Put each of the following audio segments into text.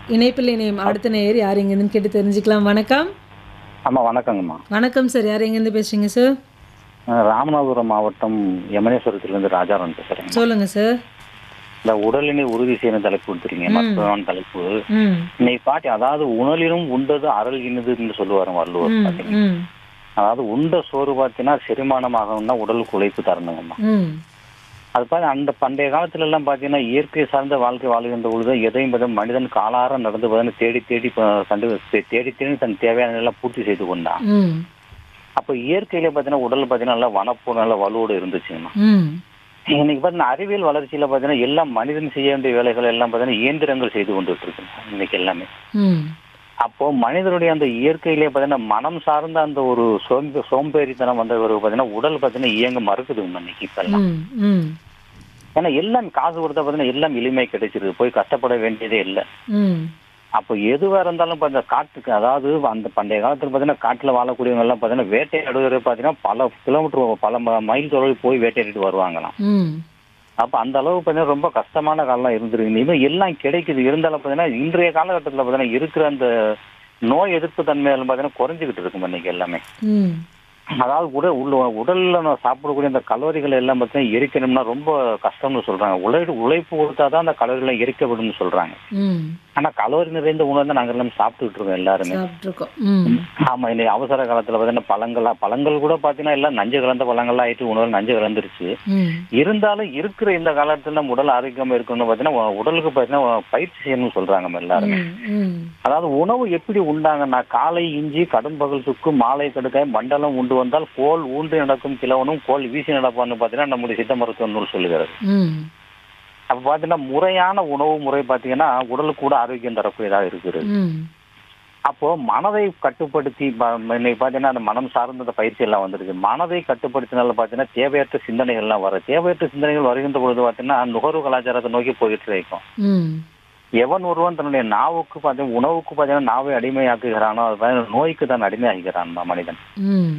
இணைப்பில் இணையம் அடுத்த நேயர் யார் எங்கேருந்து கேட்டு தெரிஞ்சுக்கலாம் வணக்கம் ஆமாம் வணக்கங்கம்மா வணக்கம் சார் யார் எங்கேருந்து பேசுறீங்க சார் நான் ராமநாதபுரம் மாவட்டம் யமனேஸ்வரத்திலிருந்து ராஜாராம் பேசுகிறேன் சொல்லுங்க சார் இந்த உடலினை உறுதி செய்யணும் தலைப்பு கொடுத்துருங்க மருத்துவமான தலைப்பு ம் இன்னைக்கு பாட்டி அதாவது உணலிலும் உண்டது அறல் இனிதுன்னு சொல்லுவாரு வள்ளுவர் ம் பார்த்தீங்கன்னா ம் அதாவது உண்ட சோறு பார்த்தீங்கன்னா செரிமானம் ஆகணும்னா உடலுக்கு உழைப்பு தரணுங்கம்மா ம் அது பார்த்து அந்த பண்டைய காலத்துல எல்லாம் பார்த்தீங்கன்னா இயற்கை சார்ந்த வாழ்க்கை வாழ்கின்ற பொழுது எதையும் பார்த்தா மனிதன் காலார நடந்து பார்த்தீங்கன்னா தேடி தேடி ப- கண்டு தேடி தேடி தன் தேவையான எல்லாம் பூர்த்தி செய்து கொண்டான் ம் அப்போ இயற்கையில பார்த்தீங்கன்னா உடல் பார்த்தீங்கன்னா நல்லா வனப்பு நல்ல வலுவோடு இருந்துச்சுங்கம்மா ம் இன்னைக்கு பார்த்தீங்கன்னா அறிவியல் வளர்ச்சியில பார்த்தீங்கன்னா எல்லாம் மனிதன் செய்ய வேண்டிய வேலைகள் எல்லாம் பார்த்தீங்கன்னா இயந்திரங்கள் செய்து கொண்டுட்டு இருக்கு இன்னைக்கு எல்லாமே ம் அப்போ மனிதனுடைய அந்த இயற்கையிலே பார்த்தீங்கன்னா மனம் சார்ந்த அந்த ஒரு சோம்பே சோம்பேறித்தனம் வந்தவருக்கு பார்த்தீங்கன்னா உடல் பார்த்தீங்கன்னா இயங்க மறுக்குதுங்க இன்னைக்கு இப்பெல்லாம் ம் ம் ஏன்னா எல்லாம் காசு கொடுத்தா பார்த்தீங்கன்னா எல்லாம் எளிமை கிடைச்சிருக்கு போய் கஷ்டப்பட வேண்டியதே இல்லை ம் அப்போ எதுவாக இருந்தாலும் இப்போ அந்த காட்டுக்கு அதாவது அந்த பண்டைய காலத்தில் பார்த்தீங்கன்னா காட்டில் வாழக்கூடியவங்க எல்லாம் பார்த்தீங்கன்னா வேட்டையாடுவது பார்த்தீங்கன்னா பல கிலோமீட்டர் பல ம- மைல் தொலைவு போய் வேட்டையாடிட்டு வருவாங்களாம் ம் அப்போ அந்த அளவு பார்த்தீங்கன்னா ரொம்ப கஷ்டமான காலம் இருந்திருக்கு இனிமேல் எல்லாம் கிடைக்குது இருந்தாலும் பார்த்தீங்கன்னா இன்றைய காலகட்டத்தில் பார்த்தீங்கன்னா இருக்கிற அந்த நோய் எதிர்ப்பு தன்மை எல்லாம் பார்த்தீங்கன்னா குறைஞ்சிக்கிட்டு இருக்கும் இன்னைக்கு எல்லாமே ம் அதாவது உடல் உள்ள உடல்ல நம்ம சாப்பிடக்கூடிய அந்த கலோரிகள் எல்லாம் பார்த்தீங்கன்னா எரிக்கணும்னா ரொம்ப கஷ்டம்னு சொல்றாங்க உழைப்பு உழைப்பு கொடுத்தா தான் அந்த கலோரிகளை எரிக்கப்படும்னு சொல்றாங்க ம் ஆனா கலோரி நிறைந்த உணவு தான் நாங்க எல்லாம் சாப்பிட்டுட்டு இருக்கோம் எல்லாருமே சாப்பிட்ருக்கோம் ம் ஆமா இன்னைக்கு அவசர காலத்துல பார்த்தீங்கன்னா பழங்களா பழங்கள் கூட பார்த்தீங்கன்னா எல்லாம் நஞ்சு கலந்த பழங்கள்லாம் ஆயிட்டு உணவு நஞ்சு கலந்துருச்சு ம் இருந்தாலும் இருக்கிற இந்த காலத்துல நம்ம உடல் ஆரோக்கியமா இருக்கணும்னு பார்த்தீங்கன்னா உ- உடலுக்கு பார்த்தீங்கன்னா பயிற்சி செய்யணும்னு சொல்றாங்க நம்ம எல்லாருமே ம் ம் அதாவது உணவு எப்படி உண்டாங்கன்னா காலை இஞ்சி கடும்பகல் சுக்கு மாலை கடுக்காய் மண்டலம் உண்டு வந்தால் கோல் ஊன்று நடக்கும் கிழவனும் கோல் வீசி நடப்பான்னு பார்த்தீங்கன்னா நம்முடைய சித்த மருத்துவ நூல் சொல்லுகிறது ம் அப்ப பார்த்தீங்கன்னா முறையான உணவு முறை பார்த்தீங்கன்னா உடலுக்கு கூட ஆரோக்கியம் தரக்கூடியதாக இருக்குது ம் அப்போ மனதை கட்டுப்படுத்தி ப- இன்னைக்கு பார்த்தீங்கன்னா அந்த மனம் சார்ந்த அந்த பயிற்சி எல்லாம் வந்துருக்கு மனதை கட்டுப்படுத்தினால பார்த்தீங்கன்னா தேவையற்ற சிந்தனைகள் எல்லாம் வரும் தேவையற்ற சிந்தனைகள் வருகின்ற பொழுது பார்த்தீங்கன்னா நுகர்வு கலாச்சாரத்தை நோக்கி போயிட்டு இருக்கும் ம் எவன் ஒருவன் தன்னுடைய நாவுக்கு பார்த்தீங்கன்னா உணவுக்கு பார்த்தீங்கன்னா நாவை அடிமையாக்குகிறானோ அது பார்த்தீங்கன்னா நோய்க்கு தான் அடிமையாகிறான் மனிதன் ம்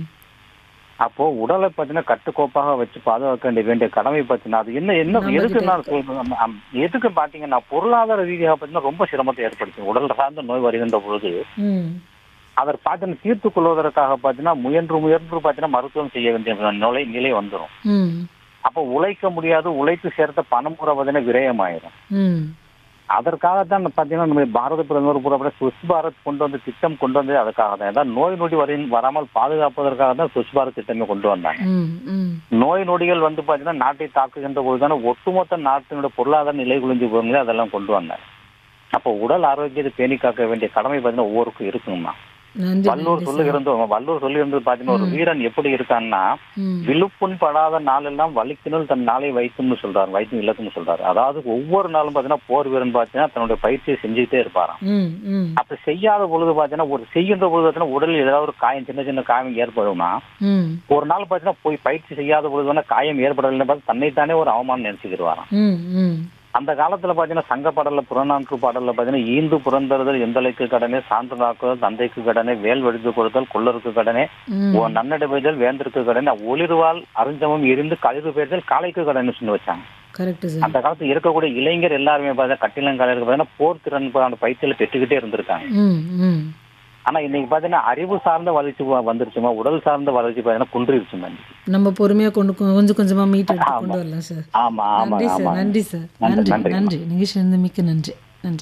அப்போ உடலை பார்த்தீங்கன்னா கட்டுக்கோப்பாக வச்சு பாதுகாக்க வேண்டிய வேண்டிய கடமை பார்த்தீங்கன்னா அது என்ன என்ன நம்ம எதுக்கு கிட்ட நான் சொல்றேன் அம், எதுக்கு பார்த்தீங்கன்னா பொருளாதார ரீதியாக பார்த்தீங்கன்னா ரொம்ப சிரமத்தை ஏற்படுத்தும் உடல் சார்ந்த நோய் வருகின்ற பொழுது ம் அதை பார்த்தீங்கன்னா தீர்த்து கொள்வதற்காக பார்த்தீங்கன்னா முயன்று முயன்று பார்த்தீங்கன்னா மருத்துவம் செய்ய வேண்டிய நிலை நிலை வந்துடும் ம் அப்போ உழைக்க முடியாது உழைத்து சேர்த்த பணம் கூட பார்த்தீங்கன்னா விரயமாயிரும் ம் அதற்காகத்தான் பார்த்தீங்கன்னா நம்ம பாரத பிரதமர் பூரா கூட சுவிஸ் பாரத் கொண்டு வந்து திட்டம் கொண்டு வந்து அதுக்காக தான் ஏதாவது நோய் நொடி வரை வராமல் பாதுகாப்பதற்காக தான் சுவிஸ் பாரத் திட்டமே கொண்டு வந்தாங்க ம் ம் நோய் நொடிகள் வந்து பார்த்தீங்கன்னா நாட்டை தாக்குகின்ற பொழுது தானே ஒட்டுமொத்த நாட்டினுடைய பொருளாதார நிலை குளிஞ்சு போகுங்களே அதெல்லாம் கொண்டு வந்தாங்க அப்போ உடல் ஆரோக்கியத்தை பேணி காக்க வேண்டிய கடமை பார்த்தீங்கன்னா ஒவ்வொருக்கும் இருக்குங்கம்மா நன்றி வள்ளுவர் நன்றி சொல்லுகிறது வள்ளுவர் சொல்லுகிறது பார்த்தீங்கன்னா ஒரு வீரன் எப்படி இருக்கான்னா ம் விழுப்புண் படாத நாளெல்லாம் வலிக்கினுள் தன் நாளை வைத்தும்னு சொல்றாரு வைத்தும் இல்லத்துன்னு சொல்றாரு அதாவது ஒவ்வொரு நாளும் பார்த்தீங்கன்னா போர் வீரன் பார்த்தீங்கன்னா தன்னுடைய பயிற்சியை செஞ்சுக்கிட்டே இருப்பாராம் ம் ம் அப்ப செய்யாத பொழுது பார்த்தீங்கன்னா ஒரு செய்கின்ற பொழுது பார்த்தீங்கன்னா உடலில் ஏதாவது ஒரு காயம் சின்ன சின்ன காயம் ஏற்படும்னா ம் ஒரு நாள் பார்த்தீங்கன்னா போய் பயிற்சி செய்யாத பொழுது வேணா காயம் ஏற்படலைன்னு பார்த்து தன்னைத்தானே ஒரு அவமானம் நினைச்சுக்கிடுவாராம் ம் ம் அந்த காலத்துல பாத்தீங்கன்னா சங்க பாடல்ல புறநானூற்று பாடல்ல பாத்தீங்கன்னா ஈந்து புறந்தறுதல் எந்தலைக்கு கடனே சான்று நாக்குதல் தந்தைக்கு கடனே வேல் வெடித்து கொடுத்தல் கொள்ளருக்கு கடனே ம் ஓ நன்னடை பெய்தல் வேந்தருக்கு கடனே ஒளிர்வால் அருஞ்சமம் எரிந்து கழிவு பெய்தல் காலைக்கு கடனை சொல்லி வச்சாங்க கரெக்ட் சார் அந்த காலத்துல இருக்கக்கூடிய இளைஞர் எல்லாருமே பார்த்தா கட்டிலங்காலைக்கு பார்த்தீங்கன்னா போர் திறன் அந்த பயிற்சியில பெற்றுக்கிட்டே இருந்திருக்காங்க ம் ம் ஆனா இன்னைக்கு பாத்தீங்கன்னா அறிவு சார்ந்த வளர்ச்சி வ- வந்துருச்சுமா உடல் சார்ந்த வளர்ச்சி பாத்தீங்கன்னா குன்றிருச்சுமா இன்னைக்கு. நம்ம பொறுமையா கொண்டு கொ- கொஞ்சம் கொஞ்சமா மீட் எடுத்து கொண்டு வரலாம் சார் ஆமா ஆமா நன்றி ஆமா சார் நன்றி சார் நன்றி, நன்றி நன்றி. நன்றி நிகழ்ச்சி இருந்து மிக்க நன்றி நன்றி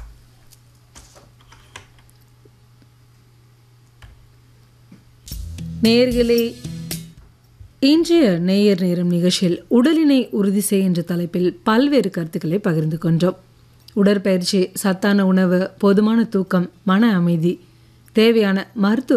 நேயர்களே இன்றைய நேயர் நேரம் நிகழ்ச்சியில் உடலினை உறுதி செய் என்ற தலைப்பில் பல்வேறு கருத்துக்களை பகிர்ந்து கொண்டோம் உடற்பயிற்சி சத்தான உணவு போதுமான தூக்கம் மன அமைதி தேவையான மருத்துவ